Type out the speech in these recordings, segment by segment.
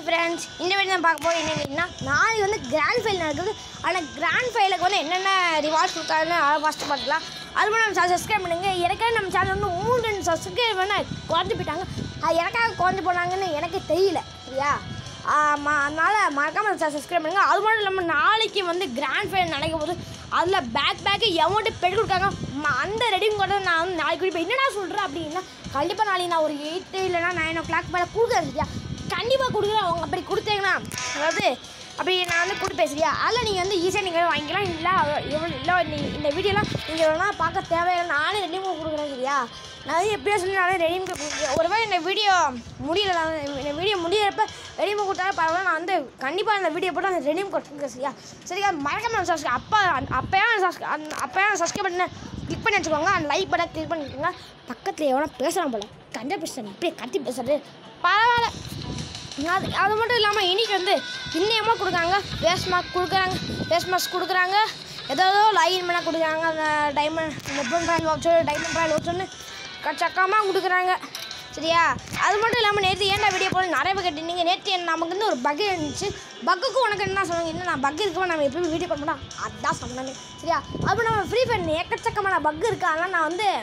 friends இந்த video நான் பார்க்க போகிறோம் என்ன கேட்டிங்கன்னா நாளைக்கு வந்து கிராண்ட் ஃபைல் நடக்குது ஆனால் கிராண்ட் ஃபைலுக்கு வந்து என்னென்ன ரிவார்ட்ஸ் கொடுத்தாருன்னு ஃபஸ்ட்டு பார்க்கலாம் அது மட்டும் நம்ம சப்ஸ்கிரைப் பண்ணுங்க எனக்காக நம்ம சேனல் வந்து மூணு ரெண்டு சப்ஸ்கிரைப் பண்ண குறைஞ்சி போயிட்டாங்க அது எனக்காக குறைஞ்சி போனாங்கன்னு எனக்கு தெரியல சரியா ஆமாம் அதனால் மறக்காமல் சப்ஸ்கிரைப் பண்ணுங்க அது மட்டும் இல்லாமல் நாளைக்கு வந்து கிராண்ட் ஃபைனல் நடக்கும் போது அதில் பேக் பேக்கு எமௌண்ட்டு பெட் கொடுக்காங்க ம- அந்த ரெடியும் கூட நான் வந்து நாளைக்கு குடிப்பேன் என்னடா சொல்கிறேன் அப்படின்னா கண்டிப்பாக நாளைக்கு நான் ஒரு எயிட் இல்லைனா நைன் ஓ கிளாக் மேலே கொடுக்குறேன் சரியா கண்டிப்பாக கொடுக்குறேன் அவங்க அப்படி கொடுத்தீங்கன்னா அதாவது அப்படி நான் வந்து கொடுப்பேன் சரியா அதில் நீங்கள் வந்து ஈஸியாக நீங்கள் வாங்கிக்கலாம் இல்லை எவ்வளோ இல்லை நீங்கள் இந்த வீடியோலாம் நீங்கள் வேணால் பார்க்க தேவையில்லை நானே ரெடியும் கொடுக்குறேன் சரியா நான் எப்படியோ சொல்லி நானே ரெடியும் கொடுக்குறேன் ஒருவேளை இந்த வீடியோ முடியல நான் இந்த வீடியோ முடியிறப்ப ரெடியும் கொடுத்தாலும் பரவாயில்ல நான் வந்து கண்டிப்பாக அந்த வீடியோ போட்டு அந்த ரெடியும் கொடுத்துருக்கேன் சரியா சரியா மறக்காம சப்ஸ்கிரைப் அப்பா அப்போயும் அப்போயும் சப்ஸ்கிரைப் பண்ண கிளிக் பண்ணி வச்சுக்கோங்க அந்த லைக் பட்டன் கிளிக் பண்ணிக்கோங்க பக்கத்தில் எவனோ பேசுகிறான் போல கண்ட பேசுகிறேன் இப்படியே கத்தி பேசுறது பரவாயில்ல அது அது மட்டும் இல்லாமல் இன்னைக்கு வந்து இன்னியமாக கொடுக்குறாங்க ஃபேஸ் மாஸ்க் கொடுக்குறாங்க ஃபேஸ் மாஸ்க் கொடுக்குறாங்க ஏதோ லைன் பண்ண கொடுக்குறாங்க அந்த டைமண்ட் லெபன் ராயல் வாட்சர் டைமண்ட் ராயல் வாட்சர்னு சக்கமாக கொடுக்குறாங்க சரியா அது மட்டும் இல்லாமல் நேற்று ஏன்டா வீடியோ போல நிறைய பேர் கேட்டீங்க நேற்று என்ன நமக்கு வந்து ஒரு பக் இருந்துச்சு பக்குக்கு உனக்கு என்ன சொல்லுவாங்க என்ன நான் பக் இருக்கவா நம்ம எப்பயுமே வீடியோ பண்ண மாட்டோம் அதான் சொன்னேன் சரியா அது நம்ம ஃப்ரீ ஃபயர் எக்கச்சக்கமான பக் இருக்கு அதெல்லாம் நான் வந்து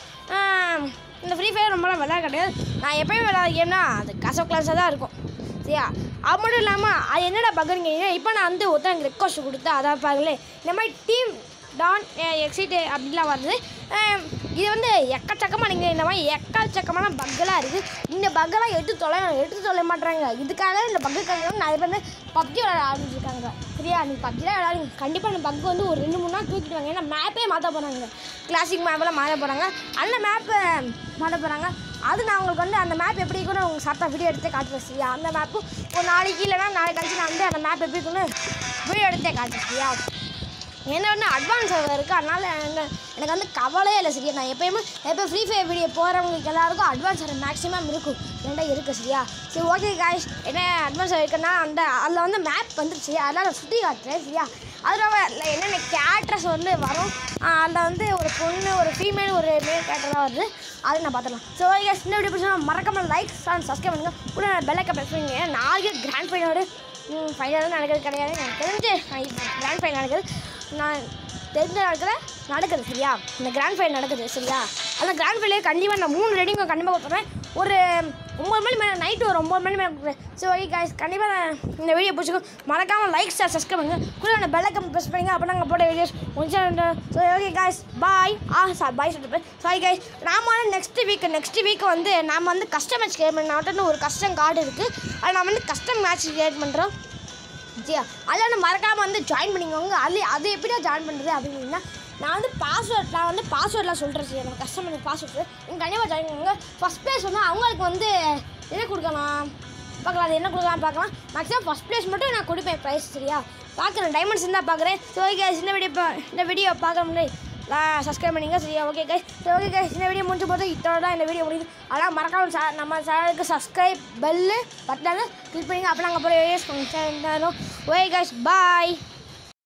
ஆஹ், இந்த ஃப்ரீ ஃபயர் ரொம்பலாம் விளையாட கிடையாது நான் எப்பயும் விளையாட கேம்னா அது கசோ கிளாஸாக தான் இருக்கும் சரியா அது மட்டும் இல்லாமல் அது என்னடா பக்குறீங்க இப்போ நான் வந்து ஒருத்தன் ரெக்வஸ்ட் கொடுத்தேன் அதான் பாருங்களே இந்த மாதிரி டீம் டான் எக்ஸைட் அப்படிலாம் வருது அஹ் இது வந்து எக்கச்சக்கமாக நீங்கள் இந்த மாதிரி எக்கச்சக்கமான பக்கெல்லாம் இருக்குது இந்த பக்கெல்லாம் எடுத்து தொலை எடுத்து தொலை மாட்றாங்க இதுக்காக இந்த பக்குக்காக நிறைய பேர் வந்து பப்ஜி விளையாட ஆரம்பிச்சிருக்காங்க சரியா நீங்கள் பப்ஜிலாம் விளையாடுங்க கண்டிப்பாக அந்த பக்கு வந்து ஒரு ரெண்டு மூணு நாள் தூக்கிட்டு வாங்க ஏன்னா மேப்பே மாற்ற போகிறாங்க கிளாசிக் மேப்பெல்லாம் மாற்ற போகிறாங்க அந்த மேப்பை மாற்ற போகிறாங்க அது நான் உங்களுக்கு வந்து அந்த மேப் எப்படி இருக்குன்னு உங்களுக்கு சாப்பிட்டா வீடியோ எடுத்தே காட்டுறேன் சரியா அந்த மேப்பு ஒரு நாளைக்கு இல்லைன்னா நாளைக்கு கழிச்சு நான் வந்து அந்த மேப் எப்படி இருக்குன்னு வீடியோ எடுத்தே காட்டுறேன் சரியா என்ன ஒன்று அட்வான்ஸ் இருக்குது அதனால் எனக்கு எனக்கு வந்து கவலையே இல்லை சரியா நான் எப்பயுமே எப்போ ஃப்ரீ ஃபயர் வீடியோ போகிறவங்களுக்கு எல்லாருக்கும் அட்வான்ஸ் மேக்ஸிமம் இருக்கும் ரெண்டா இருக்குது சரியா சரி ஓகே காய்ஸ் என்ன அட்வான்ஸ் இருக்குன்னா அந்த அதில் வந்து மேப் வந்துருச்சு அதனால் நான் சுற்றி காட்டுறேன் சரியா அதில் என்னென்ன கேரக்டர்ஸ் வந்து வரும் அதில் வந்து ஒரு பொண்ணு ஒரு ஃபீமேல் ஒரு மேல் கேரக்டர் வருது அது நான் பார்த்துக்கலாம் ஸோ ஓகே சின்ன வீடியோ பிடிச்சா மறக்காம லைக் அண்ட் சப்ஸ்கிரைப் பண்ணுங்கள் கூட பெல்லைக்கை ப்ரெஸ் பண்ணுங்க நாளைக்கு கிராண்ட் ஃபைனலோட ஃபைனலும் நடக்கிறது கிடையாது எனக்கு தெரிஞ்சு கிராண்ட் ஃபைனல் நடக்குது நான் தெரிஞ்ச நடக்கிற நடக்குது சரியா இந்த கிராண்ட் ஃபைனல் நடக்குது சரியா அந்த கிராண்ட் ஃபைனல் கண்டிப்பாக நான் மூணு ரெடிங்கும் கண்டிப்பாக கொடுத்துருவேன் ஒரு ஒம்பது மணி மேலே நைட்டு ஒரு ஒம்பது மணி மேலே கொடுக்குறேன் ஸோ ஓகே guys கண்டிப்பாக நான் இந்த வீடியோ பிடிச்சிக்கோ மறக்காமல் லைக் ஷேர் சப்ஸ்கிரைப் பண்ணுங்க கூட அந்த பெல் ஐக்கன் ப்ரெஸ் பண்ணுங்க அப்போ நாங்கள் போட்ட வீடியோஸ் முடிச்சு ஸோ ஓகே guys பாய் ஆ சார் பாய் சொல்லிட்டு சாரி guys நாம வந்து நெக்ஸ்ட் வீக் நெக்ஸ்ட் வீக் வந்து நாம் வந்து கஸ்டம் மேட்ச் கிரியேட் பண்ண ஒரு கஸ்டம் கார்டு இருக்குது அது நான் வந்து கஸ்டம் மேட்ச் கிரியேட் பண்ணுறோம் சரியா அதில் வந்து மறக்காமல் வந்து ஜாயின் பண்ணிக்கோங்க அது அது எப்படியா ஜாயின் பண்ணுறது அப்படின்னா நான் வந்து பாஸ்வேர்ட் நான் வந்து பாஸ்வேர்ட்லாம் சொல்கிறேன் சரி நம்ம கஸ்டமருக்கு பாஸ்வேர்டு நீங்கள் கண்டிப்பாக ஜாயின் பண்ணுங்க ஃபஸ்ட் ப்ளேஸ் வந்து அவங்களுக்கு வந்து என்ன கொடுக்கலாம் பார்க்கலாம் அது என்ன கொடுக்கலாம் பார்க்கலாம் மேக்ஸிமம் ஃபஸ்ட் ப்ளேஸ் மட்டும் நான் கொடுப்பேன் ப்ரைஸ் சரியா பார்க்குறேன் டைமண்ட்ஸ் இருந்தால் பார்க்குறேன் ஸோ ஓகே இந்த வீடியோ பா இந்த வீடியோ பார்க்க முன்னாடி சப்ஸ்கிரைப் பண்ணிங்க சரியா ஓகே கைஸ் சரி ஓகே கைஸ் இந்த வீடியோ முடிஞ்ச போது இதோட தான் இந்த வீடியோ முடியுது ஆனால் மறக்காம சா நம்ம சேனலுக்கு சப்ஸ்கிரைப் பெல்லு பட்டனு கிளிக் பண்ணிங்க அப்போ நாங்கள் அப்புறம் வீடியோஸ் ஓகே கைஸ் பாய்